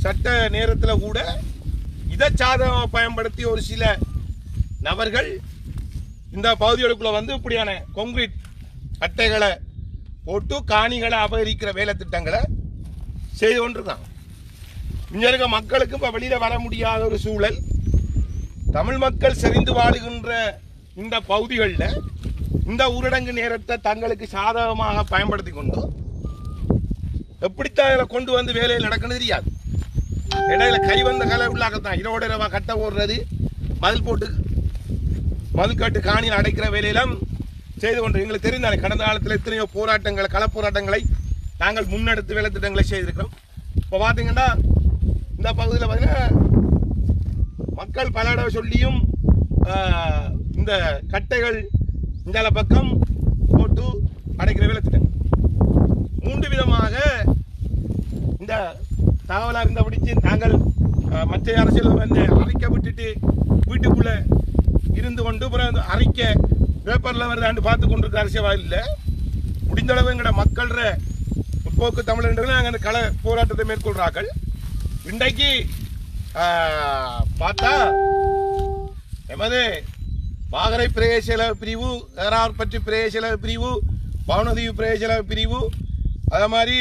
சட்ட நேரத்தில் கூட இதை சாதகமாக பயன்படுத்தி ஒரு சில நபர்கள் இந்த பகுதிகளுக்குள்ள வந்து இப்படியான கான்கிரீட் அட்டைகளை போட்டு காணிகளை அபகரிக்கிற வேலை திட்டங்களை செய்து கொண்டிருக்காங்க இங்க இருக்க மக்களுக்கு இப்போ வெளியில வர முடியாத ஒரு சூழல் தமிழ் மக்கள் செறிந்து வாழுகின்ற இந்த பகுதிகளில் இந்த ஊரடங்கு நேரத்தை தங்களுக்கு சாதகமாக பயன்படுத்தி கொண்டு எப்படித்தான் இதில் கொண்டு வந்து வேலையில் நடக்கணும் தெரியாது இடையில கை வந்த கலை உள்ளாகத்தான் இரவோட இரவா கட்ட ஓடுறது மதில் போட்டு மதில் கட்டு காணியில் அடைக்கிற வேலையெல்லாம் செய்து கொண்டு எங்களுக்கு தெரிந்தானே கடந்த காலத்தில் எத்தனையோ போராட்டங்களை கள போராட்டங்களை நாங்கள் முன்னெடுத்து வேலை திட்டங்களை செய்திருக்கிறோம் இப்போ பார்த்தீங்கன்னா இந்த பகுதியில் பார்த்தீங்கன்னா மக்கள் பல தடவை சொல்லியும் ஆஹ், இந்த கட்டைகள் இந்த பக்கம் போட்டு அடைக்கிற வேலை திட்டம் மூன்று விதமாக இந்த தகவலாக இருந்தபடிச்சு நாங்கள் அஹ், மற்ற அரசியல் வந்து அரைக்க விட்டுட்டு வீட்டுக்குள்ள இருந்து கொண்டு அப்புறம் அந்த அரைக்க பேப்பரில் வருதாண்டு பார்த்து கொண்டிருக்க அரசியல்வாதி இல்லை முடிந்த அளவு எங்களோட மக்கள்ற முற்போக்கு தமிழர்கள் நாங்கள் அந்த கள போராட்டத்தை மேற்கொள்றார்கள் இன்றைக்கு ஆஹ், பார்த்தா எமது பாகரை பிரேசல பிரிவு ஏறார் பற்றி பிரேசல பிரிவு பவனதீவு பிரேசல பிரிவு அதே மாதிரி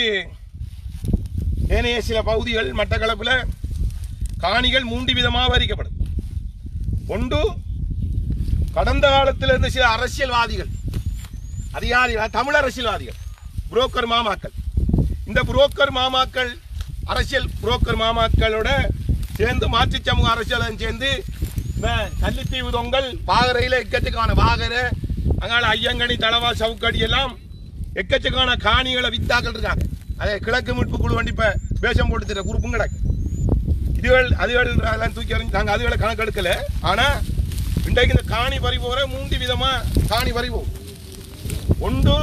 ஏனைய சில பகுதிகள் மட்டக்களப்பில் காணிகள் மூன்று விதமாக வரிக்கப்படும் ஒன்று கடந்த காலத்தில் இருந்த சில அரசியல்வாதிகள் அதிகாரிகள் தமிழ் அரசியல்வாதிகள் புரோக்கர் மாமாக்கள் இந்த புரோக்கர் மாமாக்கள் அரசியல் புரோக்கர் மாமாக்களோட சேர்ந்து மாற்று சமூக அரசியலும் சேர்ந்து இந்த கள்ளித்தீவு தொங்கல் பாகரையில் எக்கச்சக்கான பாகரை அங்கால ஐயங்கனி தளவா சவுக்கடி எல்லாம் எக்கச்சக்கான காணிகளை வித்தாக்கள் இருக்காங்க அதே கிழக்கு மீட்பு குழு வண்டி இப்போ வேஷம் போட்டு தர குரூப்பும் கிடக்கு இதுகள் அதுகள் எல்லாம் தூக்கி எறிஞ்சு நாங்கள் அதுகளை கணக்கு எடுக்கல ஆனால் இன்றைக்கு இந்த காணி பறி போகிற மூன்று விதமாக காணி பறி போகும் ஒன்று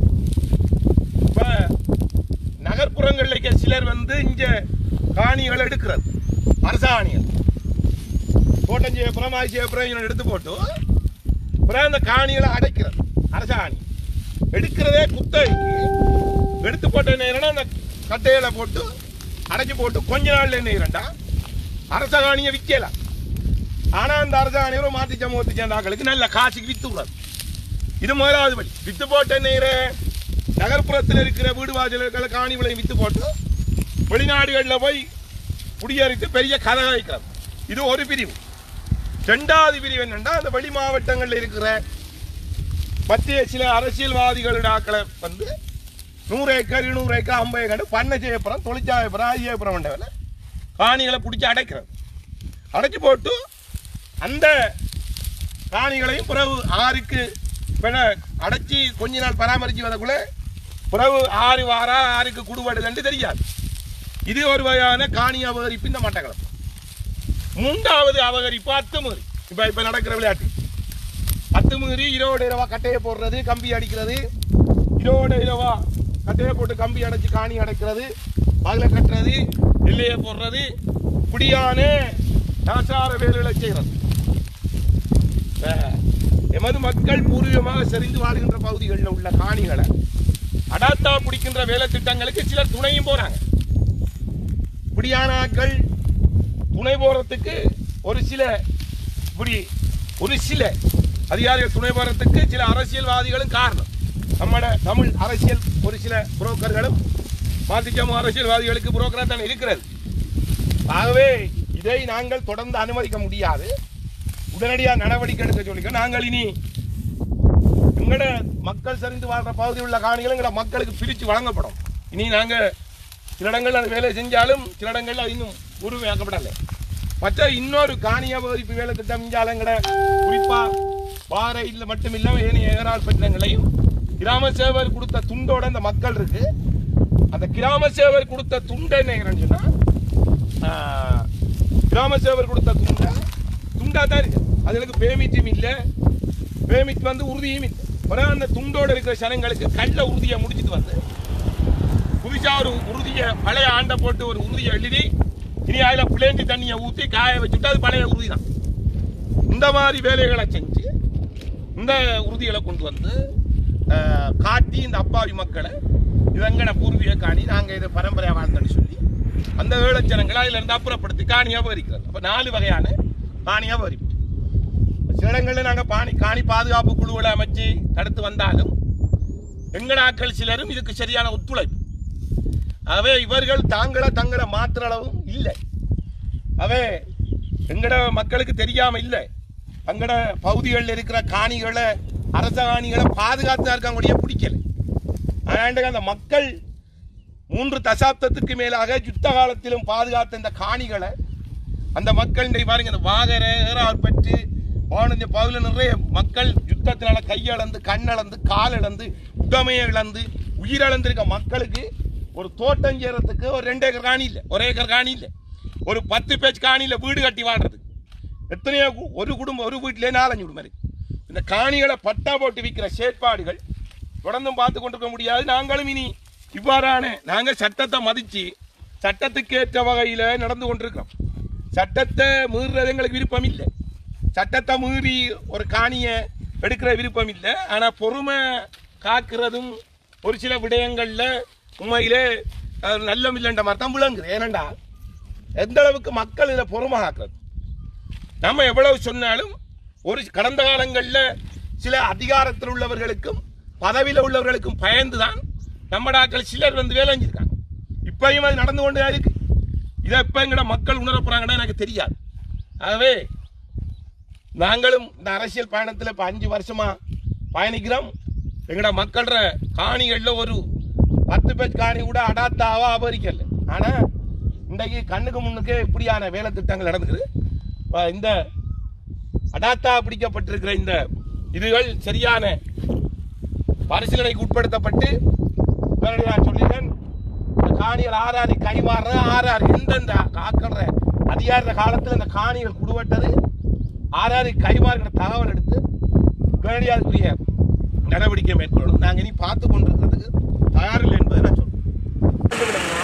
இப்போ நகர்ப்புறங்களில் இருக்க சிலர் வந்து இங்கே காணிகளை எடுக்கிறது அரசாணிகள் தோட்டம் செய்யப்புறம் ஆய் செய்யப்புறம் எடுத்து போட்டு அப்புறம் அந்த காணிகளை அடைக்கிறது அரசாணி எடுக்கிறதே குத்தகைக்கு எடுத்து போட்ட நேரம் அந்த கட்டையில போட்டு அடைச்சு போட்டு கொஞ்ச நாள்ல என்ன இரண்டா அரசாணியை விற்கலாம் ஆனா அந்த அரசாணியரும் மாற்றி சமூகத்தை சேர்ந்தாக்களுக்கு நல்ல காசுக்கு வித்து விடாது இது முதலாவது வழி வித்து போட்ட நேர நகர்ப்புறத்தில் இருக்கிற வீடு வாசல்களை காணி விலையும் வித்து போட்டு வெளிநாடுகளில் போய் குடியேறித்து பெரிய கதை வைக்கிறது இது ஒரு பிரிவு ரெண்டாவது பிரிவு என்னன்னா அந்த வெளி மாவட்டங்களில் இருக்கிற மத்திய சில அரசியல்வாதிகளோட ஆக்களை வந்து நூறு ஏக்கர் இருநூறு ஏக்கர் ஐம்பது ஏக்கர் பண்ணை செய்யப்புறம் தொழிற்சாலைப்புறம் ஆகியப்புறம் வேலை காணிகளை பிடிச்சி அடைக்கிறது அடைச்சி போட்டு அந்த காணிகளையும் பிறகு ஆறுக்கு பின்ன அடைச்சி கொஞ்ச நாள் பராமரித்து வரக்குள்ள பிறகு ஆறு வாரா ஆறுக்கு குடுபடுதுன்னு தெரியாது இது ஒரு வகையான காணி அபகரிப்பு இந்த மட்டக்களப்பு மூன்றாவது அபகரிப்பு அத்துமீறி இப்போ இப்போ நடக்கிற விளையாட்டு அத்துமீறி இருபது இரவா கட்டையை போடுறது கம்பி அடிக்கிறது இருபது இரவா கட்டையை போட்டு கம்பி அடைச்சு காணி அடைக்கிறது அதில் கட்டுறது எல்லையை போடுறது குடியான நாசார வேலைகளை செய்கிறது அஹ், எமது மக்கள் பூர்வீகமாக செறிந்து வாழ்கின்ற பகுதிகளில் உள்ள காணிகளை அடாத்தா பிடிக்கின்ற வேலை திட்டங்களுக்கு சிலர் துணையும் போறாங்க இப்படியானாக்கள் துணை போறதுக்கு ஒரு சில இப்படி ஒரு சில அதிகாரிகள் துணை போறதுக்கு சில அரசியல்வாதிகளும் காரணம் நம்மட தமிழ் அரசியல் ஒரு சில புரோக்கர்களும் மாத்திச்சமூக அரசியல்வாதிகளுக்கு புரோக்கராக தான் இருக்கிறது ஆகவே இதை நாங்கள் தொடர்ந்து அனுமதிக்க முடியாது உடனடியாக நடவடிக்கை எடுக்க சொல்லிக்க நாங்கள் இனி எங்கட மக்கள் சரிந்து வாழ்ற பகுதியில் உள்ள காணிகள் எங்கட மக்களுக்கு பிரித்து வழங்கப்படும் இனி நாங்கள் சில இடங்கள்ல அந்த வேலை செஞ்சாலும் சில இடங்கள்ல அது இன்னும் உருவாக்கப்படலை மற்ற இன்னொரு காணி அபகரிப்பு வேலை திட்டம் இஞ்சாலங்கட குறிப்பா பாறையில் மட்டும் இல்லாமல் ஏனைய ஏராள் பட்டினங்களையும் கிராம சேவர் கொடுத்த துண்டோட அந்த மக்கள் இருக்கு அந்த கிராம சேவர் கொடுத்த துண்டை என்ன சொன்னா ஆஹ், கிராம சேவர் கொடுத்த துண்டை துண்டா தான் இருக்கு அதுக்கு பேமிட்டும் இல்லை பேமிட் வந்து உறுதியும் இல்லை பிறகு அந்த துண்டோட இருக்கிற சனங்களுக்கு கள்ள உறுதியை முடிச்சிட்டு வந்து புதுசா ஒரு உறுதியை பழைய ஆண்டை போட்டு ஒரு உறுதியை எழுதி இனி அதில் பிளேஞ்சி தண்ணியை ஊற்றி காய வச்சுட்டு அது பழைய உறுதி தான் இந்த மாதிரி வேலைகளை செஞ்சு இந்த உறுதிகளை கொண்டு வந்து அஹ், காட்டி இந்த அப்பாவி மக்களை இதங்கட பூர்வீக காணி நாங்கள் இதை பரம்பரையாக வாழ்ந்தோன்னு சொல்லி அந்த ஏழச்சனங்களை அதுல இருந்து அப்புறப்படுத்தி காணி அபகரிக்கிறது அப்ப நாலு வகையான காணி அபகரிப்பு சில இடங்கள்ல நாங்க பாணி காணி பாதுகாப்பு குழுக்களை அமைச்சு தடுத்து வந்தாலும் எங்கடாக்கள் சிலரும் இதுக்கு சரியான ஒத்துழைப்பு ஆகவே இவர்கள் தாங்கள தங்களை மாற்றுற அளவும் இல்லை அவே எங்கட மக்களுக்கு தெரியாம இல்லை தங்கட பகுதிகளில் இருக்கிற காணிகளை அரச காணிகளை பாதுகாத்து இருக்காங்க பிடிக்கல ஆனாண்டு அந்த மக்கள் மூன்று தசாப்தத்துக்கு மேலாக யுத்த காலத்திலும் பாதுகாத்த இந்த காணிகளை அந்த மக்கள் இன்றைக்கு பாருங்க இந்த வாகர ஏறார் பற்றி வாணிஜ பகுதியில் நிறைய மக்கள் யுத்தத்தினால கையிழந்து கண்ணளந்து கால் இழந்து உடமையை இழந்து உயிரிழந்திருக்க மக்களுக்கு ஒரு தோட்டம் செய்யறதுக்கு ஒரு ரெண்டு ஏக்கர் காணி இல்லை ஒரு ஏக்கர் காணி இல்லை ஒரு பத்து பேச்சு காணியில் வீடு கட்டி வாழ்றதுக்கு எத்தனையோ கு- ஒரு குடும்பம் ஒரு வீட்டிலே நாலஞ்சு குடும்பம் இருக்கு இந்த காணிகளை பட்டா போட்டு விற்கிற செயற்பாடுகள் தொடர்ந்தும் பார்த்து கொண்டிருக்க முடியாது நாங்களும் இனி இவ்வாறான நாங்கள் சட்டத்தை மதித்து சட்டத்துக்கு ஏற்ற வகையில் நடந்து கொண்டிருக்கிறோம் சட்டத்தை மீறுறது எங்களுக்கு விருப்பம் இல்லை சட்டத்தை மீறி ஒரு காணியை எடுக்கிற விருப்பம் இல்லை ஆனால் பொறுமை காக்கிறதும் ஒரு சில விடயங்களில் உண்மையிலே அது நல்லம் இல்லைன்ற மாதிரி தான் விளங்குது ஏனண்டா எந்த அளவுக்கு மக்கள் இதில் பொறுமை காக்கிறது நம்ம எவ்வளவு சொன்னாலும் ஒரு கடந்த காலங்களில் சில அதிகாரத்தில் உள்ளவர்களுக்கும் பதவியில் உள்ளவர்களுக்கும் பயந்துதான் நம்ம டாக்கள் சிலர் வந்து வேலை செஞ்சிருக்காங்க இப்பயும் அது நடந்து கொண்டு தான் இருக்கு இதை எப்போ எங்கட மக்கள் உணர போறாங்கன்னா எனக்கு தெரியாது ஆகவே நாங்களும் இந்த அரசியல் பயணத்தில் இப்போ அஞ்சு வருஷமா பயணிக்கிறோம் எங்கட மக்கள்ற காணிகளில் ஒரு பத்து பேர் காணி கூட அடாத்தாவா அபகரிக்கல ஆனால் இன்றைக்கு கண்ணுக்கு முன்னுக்கே இப்படியான வேலை திட்டங்கள் நடந்துக்குது இப்ப இந்த அடாத்தா பிடிக்கப்பட்டிருக்கிற இந்த இதுகள் சரியான பரிசீலனைக்கு உட்படுத்தப்பட்டு இவர்களை நான் சொல்லிட்டேன் இந்த காணிகள் ஆறாறு கைமாறுற ஆறாறு எந்தெந்த காக்கிற அதிகார காலத்தில் இந்த காணிகள் குடுவட்டது ஆறாறு கைமாறுகிற தகவல் எடுத்து உடனடியாகக்குரிய நடவடிக்கை மேற்கொள்ளணும் நாங்கள் இனி பார்த்து கொண்டிருக்கிறதுக்கு தயாரில்லை என்பதை நான் சொல்றேன்